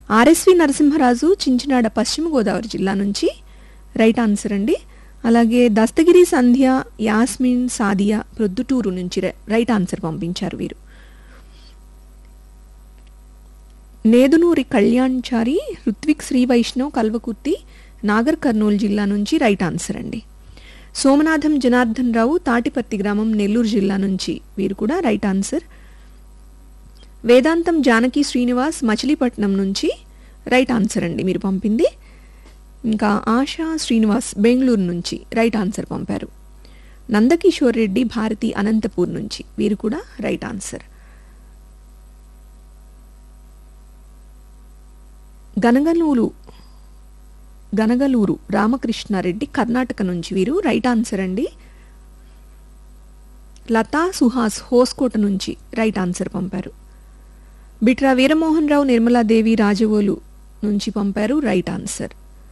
RSV Narasimharaju Chinchinada పశ్చిమ గోదావరి జిల్లా నుంచి రైట్ ఆన్సర్ అండి అలాగే దస్తగిరి సంధ్య యాస్మిన్ సాదియా ప్రొద్దుటూరు నుంచి రై- రైట్ ఆన్సర్ పంపించారు వీరు నేదునూరి కళ్యాణ్చారి రుత్విక్ శ్రీ వైష్ణవ్ కల్వకుర్తి నాగర్ కర్నూలు జిల్లా నుంచి రైట్ ఆన్సర్ అండి సోమనాథం జనార్దన్ రావు తాటిపర్తి గ్రామం నెల్లూరు జిల్లా నుంచి వీరు కూడా రైట్ ఆన్సర్ వేదాంతం జానకి శ్రీనివాస్ మచిలీపట్నం నుంచి రైట్ ఆన్సర్ అండి మీరు పంపింది ఇంకా ఆశా శ్రీనివాస్ బెంగళూరు నుంచి రైట్ ఆన్సర్ పంపారు నందకిషోర్ రెడ్డి భారతి అనంతపూర్ నుంచి వీరు కూడా రైట్ ఆన్సర్ గనగలూరు గనగలూరు రామకృష్ణారెడ్డి కర్ణాటక నుంచి వీరు రైట్ ఆన్సర్ అండి లతా సుహాస్ హోస్కోట నుంచి రైట్ ఆన్సర్ పంపారు బిట్రా వీరమోహన్ రావు నిర్మలాదేవి రాజవోలు నుంచి పంపారు రైట్ ఆన్సర్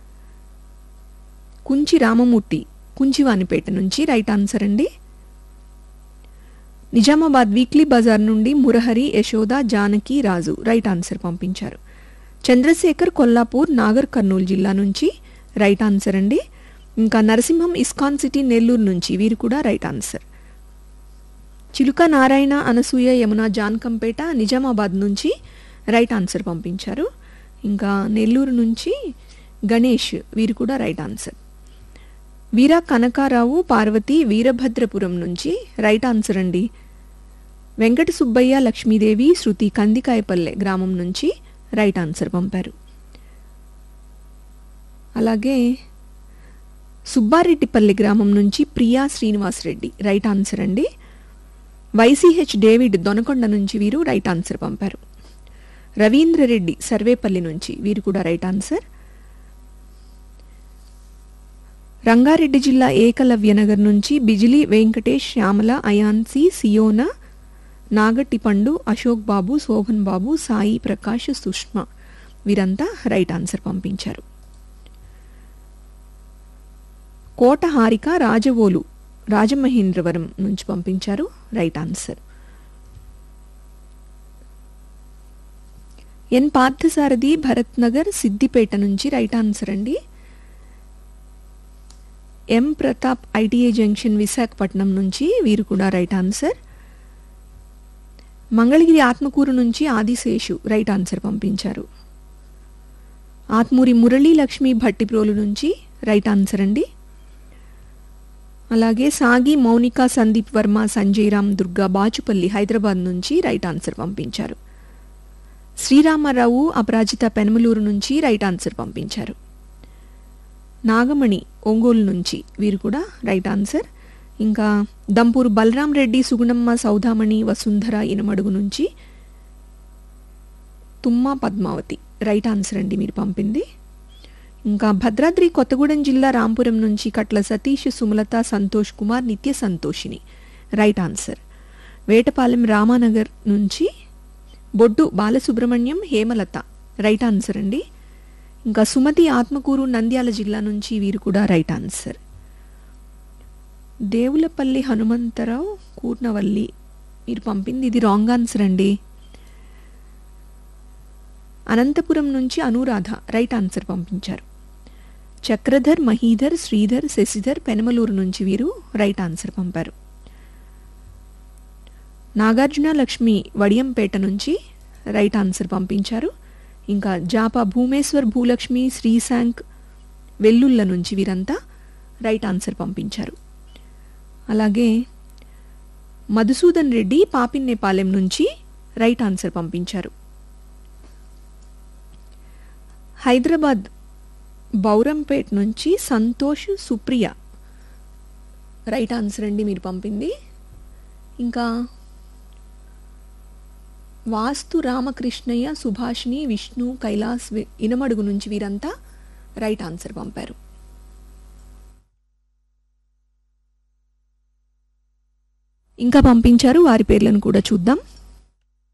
కుంచి రామమూర్తి కుంచివానిపేట నుంచి రైట్ ఆన్సర్ అండి నిజామాబాద్ వీక్లీ బజార్ నుండి మురహరి యశోద జానకి రాజు రైట్ ఆన్సర్ పంపించారు చంద్రశేఖర్ కొల్లాపూర్ నాగర్ కర్నూలు జిల్లా నుంచి రైట్ ఆన్సర్ అండి ఇంకా నరసింహం ఇస్కాన్ సిటీ నెల్లూరు నుంచి వీరు కూడా రైట్ ఆన్సర్ చిలుక నారాయణ అనసూయ యమున జాన్కంపేట నిజామాబాద్ నుంచి రైట్ ఆన్సర్ పంపించారు ఇంకా నెల్లూరు నుంచి గణేష్ వీరు కూడా రైట్ ఆన్సర్ వీర కనకారావు పార్వతి వీరభద్రపురం నుంచి రైట్ ఆన్సర్ అండి వెంకట సుబ్బయ్య లక్ష్మీదేవి శృతి కందికాయపల్లె గ్రామం నుంచి రైట్ ఆన్సర్ పంపారు అలాగే సుబ్బారెడ్డిపల్లి గ్రామం నుంచి ప్రియా శ్రీనివాస్ రెడ్డి రైట్ ఆన్సర్ అండి వైసీహెచ్ డేవిడ్ దొనకొండ నుంచి వీరు రైట్ ఆన్సర్ పంపారు రవీంద్ర రెడ్డి సర్వేపల్లి నుంచి వీరు కూడా రైట్ ఆన్సర్ రంగారెడ్డి జిల్లా ఏకలవ్యనగర్ నుంచి బిజిలి వెంకటేష్ శ్యామల అయాన్సి సియోనా నాగట్టిపండు అశోక్ బాబు శోభన్ బాబు సాయి ప్రకాష్ సుష్మా వీరంతా రైట్ ఆన్సర్ పంపించారు కోట హారిక రాజవోలు రాజమహేంద్రవరం నుంచి పంపించారు right answer N Parthasarathi Bharat Nagar Siddipet నుంచి రైట్ ఆన్సర్ అండి M Pratap I T I junction Visakhapatnam నుంచి వీరు కూడా రైట్ ఆన్సర్ మంగళగిరి ఆత్మకూరు నుంచి ఆదిశేషు రైట్ ఆన్సర్ పంపించారు ఆత్మూరి మురళీ లక్ష్మి భట్టిప్రోలు నుంచి రైట్ ఆన్సర్ అండి అలాగే సాగి మౌనిక సందీప్ వర్మ సంజయ్ రామ్ దుర్గా బాచుపల్లి హైదరాబాద్ నుంచి రైట్ ఆన్సర్ పంపించారు శ్రీరామారావు అపరాజిత పెనమలూరు నుంచి రైట్ ఆన్సర్ పంపించారు నాగమణి ఒంగోలు నుంచి వీరు కూడా రైట్ ఆన్సర్ ఇంకా దంపూరు బలరాం రెడ్డి సుగుణమ్మ సౌదామణి వసుంధర ఇనమడుగు నుంచి తుమ్మా పద్మావతి రైట్ ఆన్సర్ అండి మీరు పంపింది ఇంకా భద్రాద్రి కొత్తగూడెం జిల్లా రాంపురం నుంచి కట్ల సతీష్ సుమలత సంతోష్ కుమార్ నిత్య సంతోషిని రైట్ ఆన్సర్ వేటపాలెం రామానగర్ నుంచి బొడ్డు బాలసుబ్రహ్మణ్యం హేమలత రైట్ ఆన్సర్ అండి ఇంకా సుమతి ఆత్మకూరు నంద్యాల జిల్లా నుంచి వీరు కూడా రైట్ ఆన్సర్ దేవులపల్లి హనుమంతరావు కూర్నవల్లి మీరు పంపింది ఇది రాంగ్ ఆన్సర్ అండి అనంతపురం నుంచి అనురాధ రైట్ ఆన్సర్ పంపించారు చక్రధర్ మహీధర్ శ్రీధర్ శశిధర్ పెనమలూరు నుంచి వీరు రైట్ ఆన్సర్ పంపారు నాగార్జున లక్ష్మి వడియంపేట నుంచి రైట్ ఆన్సర్ పంపించారు ఇంకా జాపా భూమేశ్వర్ భూలక్ష్మి శ్రీశాంక్ వెల్లుళ్ళ నుంచి వీరంతా రైట్ ఆన్సర్ పంపించారు అలాగే మధుసూదన్ రెడ్డి పాపిన్నేపాలెం నుంచి రైట్ ఆన్సర్ పంపించారు హైదరాబాద్ బౌరంపేట్ నుంచి సంతోష్ సుప్రియ రైట్ ఆన్సర్ అండి మీరు పంపింది ఇంకా వాస్తు రామకృష్ణయ్య సుభాషిణి విష్ణు కైలాస్ వి- ఇనమడుగు నుంచి వీరంతా రైట్ ఆన్సర్ పంపారు ఇంకా పంపించారు వారి పేర్లను కూడా చూద్దాం